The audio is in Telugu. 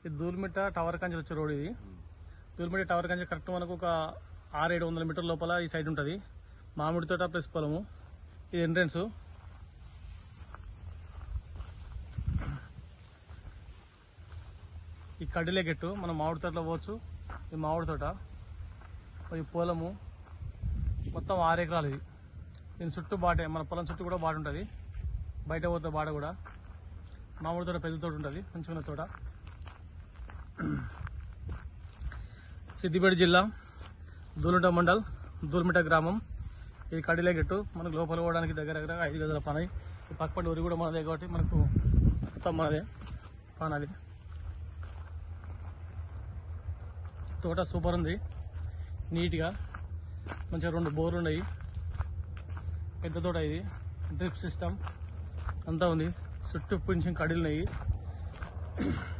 ఇది దూల్మిట్ట టవర్ కంచి వచ్చే రోడ్ ఇది దూల్మిట్ట టవర్ కంచి కరెక్ట్ మనకు ఒక ఆరు ఏడు వందల మీటర్ లోపల ఈ సైడ్ ఉంటుంది మామిడి తోట ప్లస్ పొలము ఇది ఎంట్రన్స్ ఈ కడ్డిలే గెట్టు మనం మామిడి తోటలో పోవచ్చు ఇది మామిడి తోట ఈ పొలము మొత్తం ఆరు ఎకరాలు ఇది దీని చుట్టూ బాటే మన పొలం చుట్టూ కూడా బాట ఉంటుంది బయట పోతే బాట కూడా మామిడి తోట పెద్ద తోట ఉంటుంది మంచిగా తోట సిద్దిపేట జిల్లా దూలుట మండల్ దూల్మిట గ్రామం ఇది కడిలే గెట్టు మనకు లోపల పోవడానికి దగ్గర దగ్గర ఐదు గదుల పని ఈ పక్కపడి ఊరి కూడా మనదే కాబట్టి మనకు మొత్తం మనదే పని అది తోట సూపర్ ఉంది నీట్గా మంచిగా రెండు బోర్లు ఉన్నాయి పెద్ద తోట ఇది డ్రిప్ సిస్టమ్ అంతా ఉంది చుట్టూ కొంచెం కడిలు ఉన్నాయి